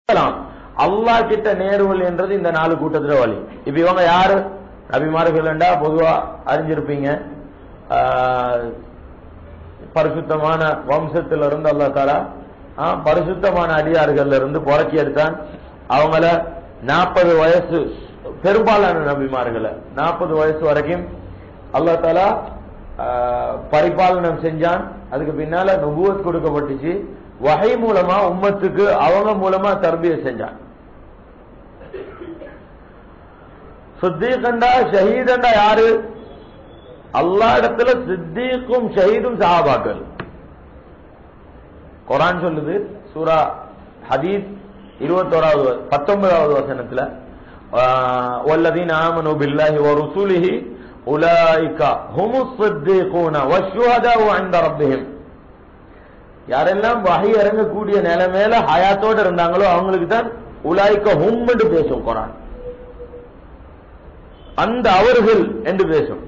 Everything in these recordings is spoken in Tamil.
இருக்கலாம் அல்லாஹ் கிட்ட நேர்வழி என்றது இந்த நாலு கூட்டத்துல வழி இப்ப இவங்க யாரு நபிமார்கள்டா பொதுவா அறிஞ்சிருப்பீங்க ஆஹ், பரிசுத்தமான வம்சத்துல இருந்து அல்லா தாலா ஆஹ், பரிசுத்தமான அடியார்கள்ல இருந்து புறக்கி எடுத்தான் அவங்கள நாற்பது வயசு பெரும்பாலான நபிமார்களை நாற்பது வயசு வரைக்கும் அல்லா தாலா ஆஹ், பரிபாலனம் செஞ்சான் அதுக்கு பின்னால நுபுவத் கொடுக்கப்பட்டுச்சு வகை மூலமா உம்மத்துக்கு அவங்க மூலமா தர்பிய செஞ்சான் சித்தீகண்டா ஷஹீதண்டா யாரு அல்லா இடத்துல சித்தீக்கும் ஷஹீதும் சஹாபாக்கள் குரான் சொல்லுது சூரா ஹதீஸ் இருபத்தோராவது பத்தொன்பதாவது வசனத்துல ஆஹ், வல்லதீன ஆமனு பில்லாஹி வ ருசூலிஹி உலாயிக ஹுமுஸ் சித்தீகூன வஷ்ஷுஹதாஉ இன்த ரப்பிஹிம் யாரெல்லாம் வகை இறங்கக்கூடிய நிலைமையில ஹயாத்தோட இருந்தாங்களோ அவங்களுக்கு தான் உலாய்க்க ஹும் என்று பேசும் குரான் அந்த அவர்கள் என்று பேசும்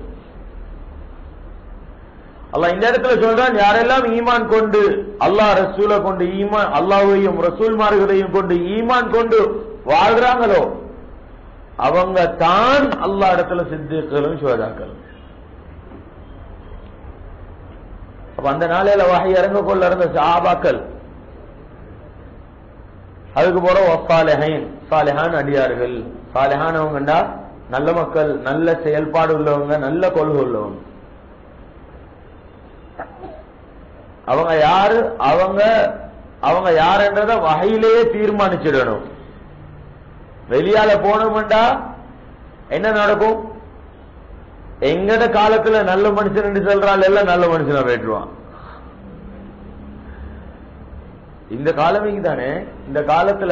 அல்லாஹ் இந்த இடத்துல சொல்றான் யாரெல்லாம் ஈமான் கொண்டு அல்லாஹ் ரசூலை கொண்டு ஈமான் அல்லாஹ்வையும் ரசூல்மார்களையும் கொண்டு ஈமான் கொண்டு வாழ்றாங்களோ அவங்க தான் அல்லாஹ் இடத்துல சித்திகளும் சுவதாக்களும் அப்ப அந்த நாளையில வகை இறங்க கொள்ள இருந்த சாபாக்கள் அதுக்கு போற ஒப்பாலஹைன் சாலிஹான் அடியார்கள் சாலிஹானவங்கண்டா நல்ல மக்கள் நல்ல செயல்பாடு உள்ளவங்க நல்ல கொள்கை உள்ளவங்க அவங்க யாரு அவங்க அவங்க யாருன்றத வகையிலேயே தீர்மானிச்சிடணும் வெளியால போனோம்டா என்ன நடக்கும் எங்கட காலத்துல நல்ல மனுஷன் சொல்றாள் எல்லாம் நல்ல மனுஷனா போயிட்டுருவான் இந்த காலமைக்கு தானே இந்த காலத்துல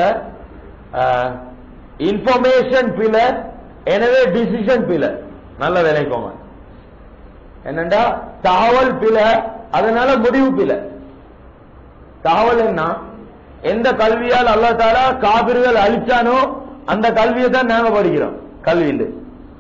இன்ஃபர்மேஷன் பில எனவே டிசிஷன் பில நல்ல விளைக்கோங்க என்னண்டா தகவல் பில அதனால முடிவு பில தகவல் என்ன எந்த கல்வியால் அல்லா தாலா காபிர்கள் அழிச்சானோ அந்த கல்வியை தான் நாங்க படிக்கிறோம் கல்வியில்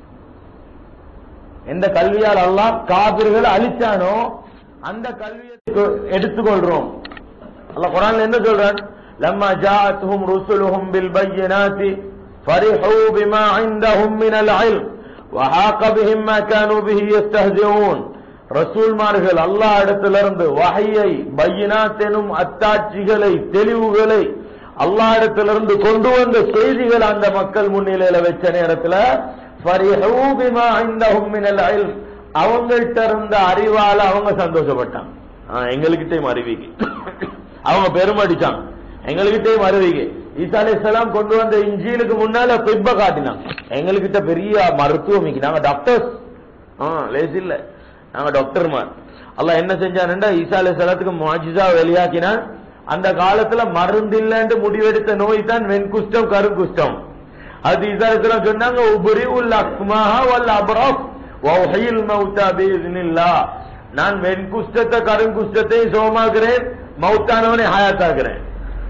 எந்த கல்வியால் அல்லாஹ் காபிர்கள் அழிச்சானோ அந்த கல்வியை எடுத்துக்கொள்றோம் அல்லாஹ் குரான்ல என்ன சொல்றான் لما جاءتهم رسلهم بالبينات فرحوا بما عندهم من العلم وحاق بهم ما كانوا به يستهزئون ரசூல்மார்கள் அல்லாஹ் இடத்திலிருந்து வகையை பையினாத் எனும் அத்தாட்சிகளை தெளிவுகளை அல்லாஹ் இடத்திலிருந்து கொண்டு வந்த செய்திகள் அந்த மக்கள் முன்னிலையில வச்ச நேரத்துல فَرِحُوا بِمَا عِندَهُم مِّنَ الْعِلْمِ அவங்கள்ட்ட இருந்த அறிவால அவங்க சந்தோஷப்பட்டாங்க ஆ, எங்களுக்கிட்டையும் அறிவிக்க அவங்க பெருமடிச்சாங்க எங்களுக்கிட்டையும் அறிவிக்க ஈசா அலைஹிஸ்ஸலாம் கொண்டு வந்த இஞ்சிலுக்கு முன்னால பிப்ப காட்டினாங்க எங்ககிட்ட பெரிய மருத்துவம் இங்க நாங்க டாக்டர்ஸ் ஆ லேஸ் இல்ல நாங்க டாக்டர்மார் அல்லாஹ் என்ன செஞ்சான்டா ஈசா அலைஹிஸ்ஸலாத்துக்கு முஜிசா வெளியாக்கினான் அந்த காலத்துல மருந்து இல்லைன்னு முடிவெடுத்த நோய் தான் வெண்குஷ்டம் கருங்குஷ்டம் அது இதாரத்துல சொன்னாங்க உபரி உல் அக்மாஹா வல் அப்ராஃப் வஹில் மௌதா பிஇذنில்லாஹ் நான் வெண்குஷ்டத்தை கருங்குஷ்டத்தை சோமாக்குறேன் மௌத்தானவனை ஹயாத்தாக்குறேன்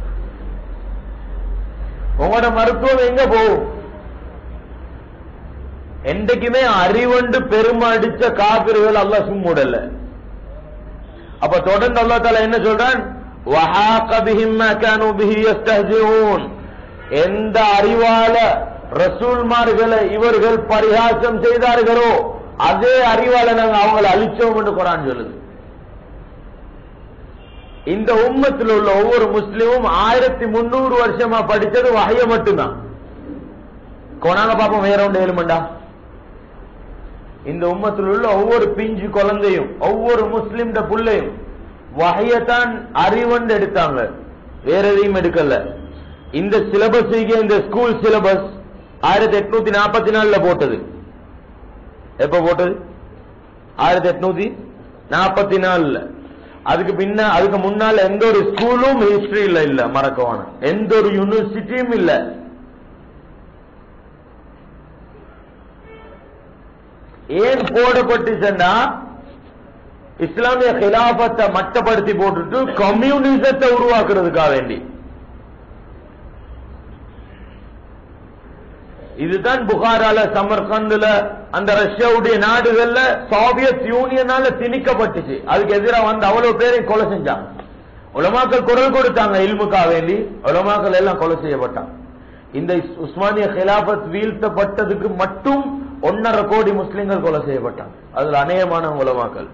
உங்களோட மருத்துவம் எங்க போகும் என்றைக்குமே அறிவண்டு பெருமை அடிச்ச காபிர்கள் அல்லாஹ் சும்முடல அப்ப தொடர்ந்து அல்லாஹ் தாலா என்ன சொல்றான் وَحَاقَ بِهِمْ مَا كَانُوا بِهِ يَسْتَهْزِئُونَ எந்த அறிவால ரசூல்மார்களை இவர்கள் பரிகாசம் செய்தார்களோ அதே அறிவால நாங்க அவங்களை அழிச்சோம் என்று குரான் சொல்லுது இந்த உம்மத்தில் உள்ள ஒவ்வொரு முஸ்லீமும் ஆயிரத்தி முன்னூறு வருஷமா படிச்சது வகைய மட்டும்தான் கொனாங்க பாப்போம் வேற ஒன்று ஏழுமண்டா இந்த உம்மத்தில் உள்ள ஒவ்வொரு பிஞ்சு குழந்தையும் ஒவ்வொரு முஸ்லிம் புள்ளையும் வகையத்தான் அறிவண்டு எடுத்தாங்க வேற எதையும் எடுக்கல இந்த சிலபஸ் இந்த ஸ்கூல் சிலபஸ் ஆயிரத்தி எட்நூத்தி நாற்பத்தி நாலுல போட்டது எப்ப போட்டது ஆயிரத்தி எட்நூத்தி நாற்பத்தி நாலுல அதுக்கு பின்ன அதுக்கு முன்னால எந்த ஒரு ஸ்கூலும் ஹிஸ்டரியில இல்ல மறக்கவான எந்த ஒரு யூனிவர்சிட்டியும் இல்ல ஏன் போடப்பட்டுச்சுன்னா இஸ்லாமிய கிலாபத்தை மட்டப்படுத்தி போட்டுட்டு கம்யூனிசத்தை உருவாக்குறதுக்காக வேண்டி இதுதான் புகாரால சமர்கந்துல அந்த ரஷ்யாவுடைய நாடுகள்ல சோவியத் யூனியனால திணிக்கப்பட்டுச்சு அதுக்கு எதிராக வந்து அவ்வளவு பேரை கொலை செஞ்சாங்க உலமாக்கள் குரல் கொடுத்தாங்க இல்முக்கா வேண்டி உலமாக்கள் எல்லாம் கொலை செய்யப்பட்டாங்க இந்த இஸ்- உஸ்மானிய கிலாபத் வீழ்த்தப்பட்டதுக்கு மட்டும் ஒன்னரை கோடி முஸ்லிம்கள் கொலை செய்யப்பட்டாங்க அதுல அநேகமான உலமாக்கள்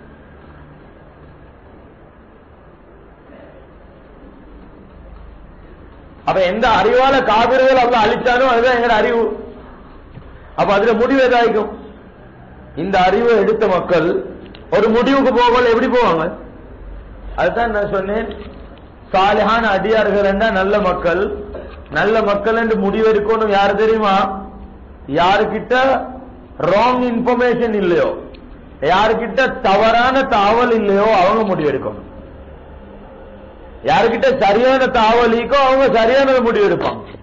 அப்ப எந்த அறிவால காவிர்கள் அவ்வளவு அழிச்சானோ அதுதான் எங்க அறிவு அப்ப அதுல முடிவு எதாயிருக்கும் இந்த அறிவை எடுத்த மக்கள் ஒரு முடிவுக்கு போகல எப்படி போவாங்க அதுதான் நான் சொன்னேன் சாலிஹான அடியார்கள் என்றா நல்ல மக்கள் நல்ல மக்கள் என்று முடிவெடுக்கணும் யாரு தெரியுமா யாருக்கிட்ட ராங் இன்ஃபர்மேஷன் இல்லையோ யாருக்கிட்ட தவறான தாவல் இல்லையோ அவங்க முடிவெடுக்கணும் யாருக்கிட்ட சரியான தாவல் இருக்கோ அவங்க சரியான முடிவு எடுப்பாங்க